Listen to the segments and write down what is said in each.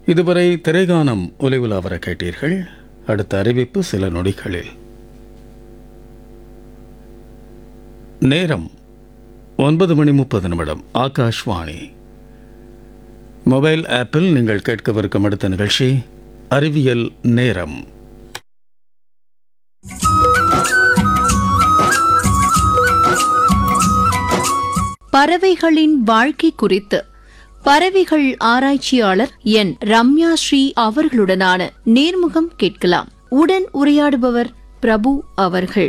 இதுவரை திரைகானம் ஒலிவில் அவரை கேட்டீர்கள் அடுத்த அறிவிப்பு சில நொடிகளில் நேரம் ஒன்பது மணி முப்பது நிமிடம் ஆகாஷ்வாணி மொபைல் ஆப்பில் நீங்கள் கேட்கவிருக்கும் அடுத்த நிகழ்ச்சி அறிவியல் நேரம் பறவைகளின் வாழ்க்கை குறித்து பறவைகள் ஆராய்ச்சியாளர் என் ரம்யா ஸ்ரீ அவர்களுடனான நேர்முகம் கேட்கலாம் உடன் உரையாடுபவர் பிரபு அவர்கள்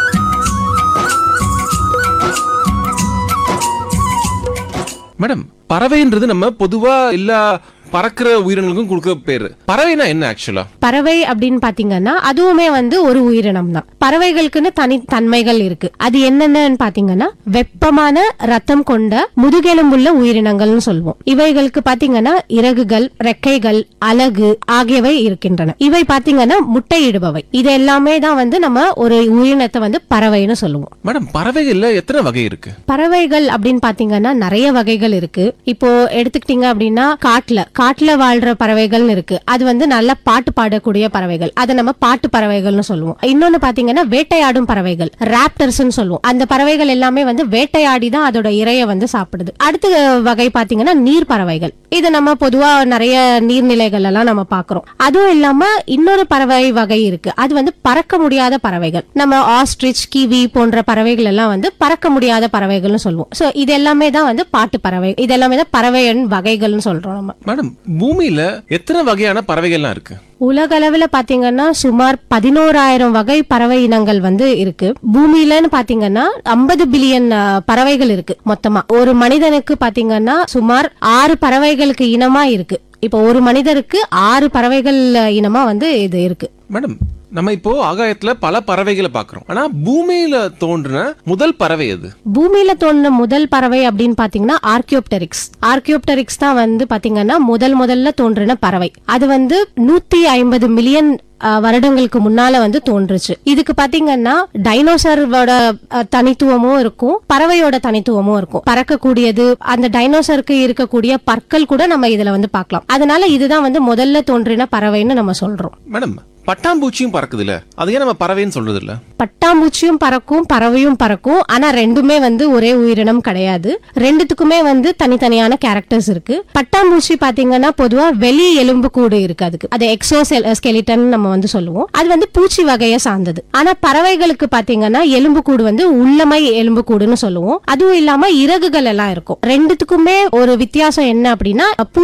மேடம் பறவைன்றது நம்ம பொதுவா எல்லா பறக்கிற உயிரினங்களுக்கும் கொடுக்குற பேரு பறவைனா என்ன ஆக்சுவலா பறவை அப்படின்னு பாத்தீங்கன்னா அதுவுமே வந்து ஒரு உயிரினம் தான் பறவைகளுக்குன்னு தனி தன்மைகள் இருக்கு அது என்னென்னு பாத்தீங்கன்னா வெப்பமான ரத்தம் கொண்ட முதுகெலும்புள்ள உயிரினங்கள்னு சொல்லுவோம் இவைகளுக்கு பாத்தீங்கன்னா இறகுகள் ரெக்கைகள் அலகு ஆகியவை இருக்கின்றன இவை பாத்தீங்கன்னா முட்டையிடுபவை இது எல்லாமே தான் வந்து நம்ம ஒரு உயிரினத்தை வந்து பறவைன்னு சொல்லுவோம் மேடம் பறவைகள்ல எத்தனை வகை இருக்கு பறவைகள் அப்படின்னு பாத்தீங்கன்னா நிறைய வகைகள் இருக்கு இப்போ எடுத்துக்கிட்டீங்க அப்படின்னா காட்டுல காட்டுல வாழ்ற பறவைகள்னு இருக்கு அது வந்து நல்ல பாட்டு பாடக்கூடிய பறவைகள் அதை நம்ம பாட்டு பறவைகள்னு சொல்லுவோம் இன்னொன்னு பாத்தீங்கன்னா வேட்டையாடும் பறவைகள் ராப்டர்ஸ்னு சொல்லுவோம் அந்த பறவைகள் எல்லாமே வந்து வேட்டையாடி தான் அதோட இரையை வந்து சாப்பிடுது அடுத்த வகை பாத்தீங்கன்னா நீர் பறவைகள் இது நம்ம பொதுவா நிறைய நீர்நிலைகள் எல்லாம் நம்ம பாக்குறோம் அதுவும் இல்லாம இன்னொரு பறவை வகை இருக்கு அது வந்து பறக்க முடியாத பறவைகள் நம்ம ஆஸ்ட்ரிச் கிவி போன்ற பறவைகள் எல்லாம் வந்து பறக்க முடியாத பறவைகள்னு சொல்லுவோம் சோ இது எல்லாமே தான் வந்து பாட்டு பறவை இது எல்லாமே தான் பறவையின் வகைகள்னு சொல்றோம் நம்ம மேடம் பூமியில எத்தனை வகையான பறவைகள்லாம் இருக்கு உலக அளவுல பாத்தீங்கன்னா சுமார் பதினோராயிரம் வகை பறவை இனங்கள் வந்து இருக்கு பூமியிலன்னு பாத்தீங்கன்னா ஐம்பது பில்லியன் பறவைகள் இருக்கு மொத்தமா ஒரு மனிதனுக்கு பாத்தீங்கன்னா சுமார் ஆறு பறவைகளுக்கு இனமா இருக்கு இப்போ ஒரு மனிதருக்கு ஆறு பறவைகள் இனமா வந்து இது இருக்கு மேடம் நம்ம இப்போ ஆகாயத்துல பல பறவைகளை பாக்குறோம் ஆனா பூமியில தோன்றின முதல் பறவை எது பூமியில தோன்ற முதல் பறவை அப்படின்னு பாத்தீங்கன்னா ஆர்கியோப்டெரிக்ஸ் ஆர்கியோப்டெரிக்ஸ் தான் வந்து பாத்தீங்கன்னா முதல் முதல்ல தோன்றின பறவை அது வந்து நூத்தி ஐம்பது மில்லியன் வருடங்களுக்கு முன்னால வந்து தோன்றுச்சு இதுக்கு பாத்தீங்கன்னா டைனோசரோட அஹ், தனித்துவமும் இருக்கும் பறவையோட தனித்துவமும் இருக்கும் பறக்கக்கூடியது அந்த டைனோசருக்கு இருக்கக்கூடிய பற்கள் கூட நம்ம இதுல வந்து பார்க்கலாம் அதனால இதுதான் வந்து முதல்ல தோன்றின பறவைன்னு நம்ம சொல்றோம் மேடம் பட்டாம்பூச்சியும் பறக்குது இல்ல அது ஏன் நம்ம பறவைன்னு சொல்றது இல்ல பட்டாம்பூச்சியும் பறக்கும் பறவையும் பறக்கும் ஆனா ரெண்டுமே வந்து ஒரே உயிரினம் கிடையாது ரெண்டுத்துக்குமே வந்து தனித்தனியான கேரக்டர்ஸ் இருக்கு பட்டாம்பூச்சி பாத்தீங்கன்னா பொதுவா வெளி எலும்பு கூடு இருக்கு அதுக்கு அது எக்ஸோ ஸ்கெலிட்டன் நம்ம வந்து சொல்லுவோம் அது வந்து பூச்சி வகையை சார்ந்தது ஆனா பறவைகளுக்கு பாத்தீங்கன்னா எலும்பு கூடு வந்து உள்ளமை எலும்பு கூடுன்னு சொல்லுவோம் அதுவும் இல்லாம இறகுகள் எல்லாம் இருக்கும் ரெண்டுத்துக்குமே ஒரு வித்தியாசம் என்ன அப்படின்னா